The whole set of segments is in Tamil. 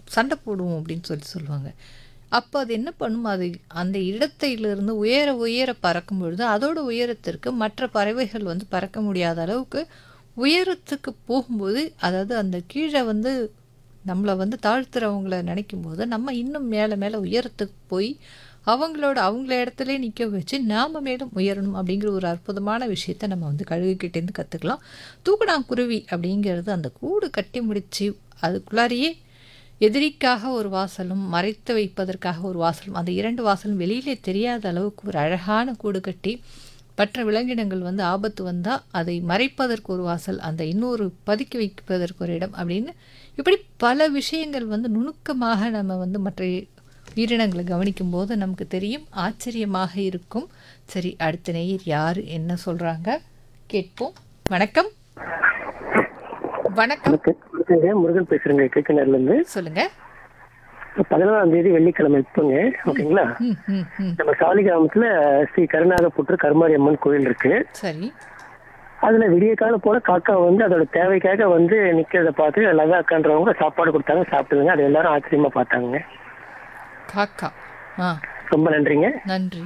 சண்டை போடுவோம் அப்படின்னு சொல்லி சொல்லுவாங்க அப்போ அது என்ன பண்ணும் அது அந்த இடத்திலிருந்து உயர உயர பறக்கும் பொழுது அதோட உயரத்திற்கு மற்ற பறவைகள் வந்து பறக்க முடியாத அளவுக்கு உயரத்துக்கு போகும்போது அதாவது அந்த கீழே வந்து நம்மளை வந்து தாழ்த்துறவங்கள நினைக்கும் போது நம்ம இன்னும் மேலே மேலே உயரத்துக்கு போய் அவங்களோட அவங்கள இடத்துல நிற்க வச்சு நாம் மேலும் உயரணும் அப்படிங்கிற ஒரு அற்புதமான விஷயத்த நம்ம வந்து கழுகுக்கிட்டேருந்து கற்றுக்கலாம் தூக்கணாங்குருவி அப்படிங்கிறது அந்த கூடு கட்டி முடித்து அதுக்குள்ளாரையே எதிரிக்காக ஒரு வாசலும் மறைத்து வைப்பதற்காக ஒரு வாசலும் அந்த இரண்டு வாசலும் வெளியிலே தெரியாத அளவுக்கு ஒரு அழகான கூடு கட்டி மற்ற விலங்கினங்கள் வந்து ஆபத்து வந்தால் அதை மறைப்பதற்கு ஒரு வாசல் அந்த இன்னொரு பதுக்கி வைப்பதற்கு ஒரு இடம் அப்படின்னு இப்படி பல விஷயங்கள் வந்து நுணுக்கமாக நம்ம வந்து மற்ற உயிரினங்களை கவனிக்கும் போது நமக்கு தெரியும் ஆச்சரியமாக இருக்கும் சரி அடுத்த நேயர் யார் என்ன சொல்கிறாங்க கேட்போம் வணக்கம் வணக்கம் வணக்கங்க முருகன் பேசுறேங்க கேக்கனர்ல இருந்து சொல்லுங்க பதினாலாம் தேதி வெள்ளிக்கிழமை இப்போங்க ஓகேங்களா ம் ம் ம் நம்ம சாலி கிராமத்துல ஸ்ரீ கருநாகப்புற்று கருமாரி அம்மன் கோயில் இருக்கு சரி அதுல விடிய காலம் போல காக்கா வந்து அதோட தேவைக்காக வந்து நிக்கிறத பார்த்து லதா அக்கான்றவங்க சாப்பாடு கொடுத்தாங்க சாப்பிட்டுதுங்க அது எல்லாரும் ஆச்சரியமா பார்த்தாங்க காக்கா ஆ ரொம்ப நன்றிங்க நன்றி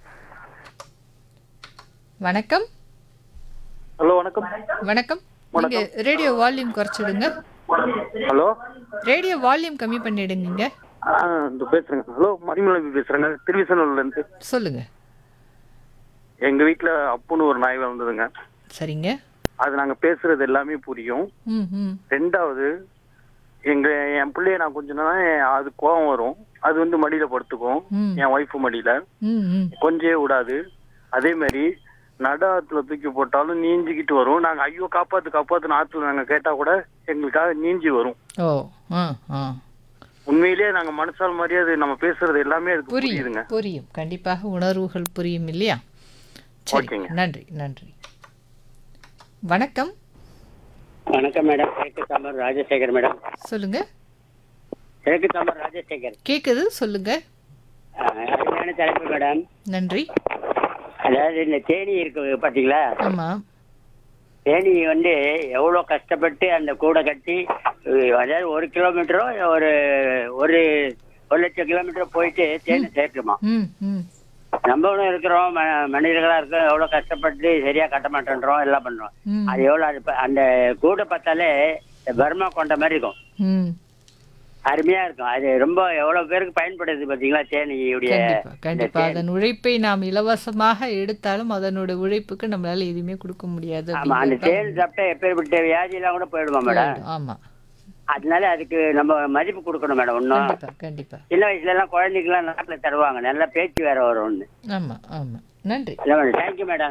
வணக்கம் ஹலோ வணக்கம் வணக்கம் நீங்க ரேடியோ வால்யூம் குறைச்சிடுங்க ஹலோ ரேடியோ வால்யூம் கம்மி பண்ணிடுங்க ஆ இந்த பேசுறேங்க ஹலோ மணிமலை பேசுறேங்க திருவிசனூர்ல இருந்து சொல்லுங்க எங்க வீட்ல அப்புன்னு ஒரு நாய் வளர்ந்ததுங்க சரிங்க அது நாங்க பேசுறது எல்லாமே புரியும் ம் ம் ரெண்டாவது எங்க என் பிள்ளைய நான் கொஞ்ச நாள் அது கோவம் வரும் அது வந்து மடியில படுத்துக்கும் ம். என் ஒய்ஃப் மடியில ம் ம் கொஞ்சே விடாது அதே மாதிரி நடு ஆத்துல தூக்கி போட்டாலும் நீஞ்சிக்கிட்டு வரும் நாங்க ஐயோ காப்பாத்து காப்பாத்துன்னு ஆத்துல நாங்க கேட்டா கூட எங்களுக்காக நீஞ்சி வரும் ஓ ஆ ஆ உண்மையிலேயே நாங்க மனசால் மாதிரியே அது நம்ம பேசுறது எல்லாமே அதுக்கு புரியுதுங்க புரியும் புரியும் கண்டிப்பாக உணர்வுகள் புரியும் இல்லையா சரி ஓகேங்க. நன்றி நன்றி வணக்கம் வணக்கம் மேடம் கிழக்கு தாமர் ராஜசேகர் மேடம் சொல்லுங்க கிழக்கு தாமர் ராஜசேகர் கேக்குது சொல்லுங்க அஹ், அருமையான தலைப்பு மேடம் நன்றி அதாவது இந்த தேனி இருக்கு பாத்தீங்களா ஆமா தேனி வந்து எவ்வளோ கஷ்டப்பட்டு அந்த கூடை கட்டி அஹ், அதாவது ஒரு கிலோமீட்டரோ ஒரு ஒரு ஒரு லட்சம் கிலோமீட்டர் போயிட்டு தேனி சேர்க்குமா ம் ம் நம்மளும் இருக்கிறோம் ம- மனிதர்களா இருக்கோம் எவ்வளோ கஷ்டப்பட்டு சரியா கட்ட மாட்டேன்றோம் எல்லாம் பண்றோம் ம் அது எவ்வளோ அது ப- அந்த கூடை பார்த்தாலே இந்த பர்மா கொண்ட மாதிரி இருக்கும் ம் அருமையா இருக்கும் அது ரொம்ப எவ்வளவு பேருக்கு பயன்படுது பாத்தீங்களா தேனியுடைய கண்டிப்பா இந்த கண்டிப்பா தேன். அதன் உழைப்பை நாம் இலவசமாக எடுத்தாலும் அதனோட உழைப்புக்கு நம்மளால எதுவுமே கொடுக்க முடியாது ஆமா அந்த அப்படிங்கிறது தேன் சாப்பிட்டா எப்பேற்பட்ட வியாதி எல்லாம் கூட போயிடுமா மேடம் தான். ஆமா அதனால அதுக்கு நம்ம மதிப்பு கொடுக்கணும் மேடம் இன்னும் கண்டிப்பா கண்டிப்பா சின்ன வயசுல எல்லாம் குழந்தைக்கு எல்லாம் நாட்டுல தருவாங்க நல்ல பேச்சு வேற வரும்னு ஆமா ஆமா நன்றி தேங்க்யூ மேடம்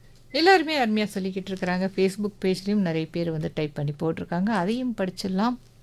எல்லாருமே அருமையாக சொல்லிக்கிட்டு இருக்கிறாங்க ஃபேஸ்புக் பேஜ்லேயும் நிறைய பேர் வந்து டைப் பண்ணி போட்டிருக்காங்க அதையும் படிச்சிடலாம்